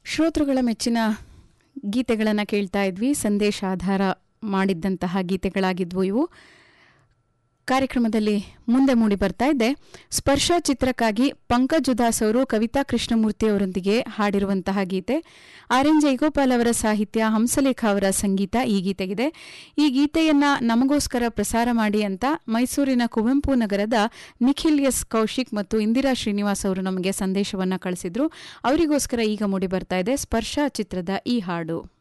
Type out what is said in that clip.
ಶ್ರೋತೃಗಳ ಮೆಚ್ಚಿನ ಗೀತೆಗಳನ್ನು ಕೇಳ್ತಾ ಇದ್ವಿ ಸಂದೇಶ ಆಧಾರ ಮಾಡಿದ್ದಂತಹ ಗೀತೆಗಳಾಗಿದ್ವು ಇವು ಕಾರ್ಯಕ್ರಮದಲ್ಲಿ ಮುಂದೆ ಮೂಡಿ ಬರ್ತಾ ಇದ್ದೆ ಸ್ಪರ್ಶ ಚಿತ್ರಕ್ಕಾಗಿ ಪಂಕಜ್ ಉದಾಸ್ ಅವರು ಕವಿತಾ ಕೃಷ್ಣಮೂರ್ತಿ ಅವರೊಂದಿಗೆ ಹಾಡಿರುವಂತಹ ಗೀತೆ ಆರ್ ಎನ್ ಜೈಗೋಪಾಲ್ ಅವರ ಸಾಹಿತ್ಯ ಹಂಸಲೇಖ ಅವರ ಸಂಗೀತ ಈ ಗೀತೆಗಿದೆ ಈ ಗೀತೆಯನ್ನ ನಮಗೋಸ್ಕರ ಪ್ರಸಾರ ಮಾಡಿ ಅಂತ ಮೈಸೂರಿನ ಕುವೆಂಪು ನಗರದ ನಿಖಿಲ್ ಎಸ್ ಕೌಶಿಕ್ ಮತ್ತು ಇಂದಿರಾ ಶ್ರೀನಿವಾಸ್ ಅವರು ನಮಗೆ ಸಂದೇಶವನ್ನ ಕಳಿಸಿದ್ರು ಅವರಿಗೋಸ್ಕರ ಈಗ ಮೂಡಿ ಬರ್ತಾ ಇದೆ ಸ್ಪರ್ಶ ಚಿತ್ರದ ಈ ಹಾಡು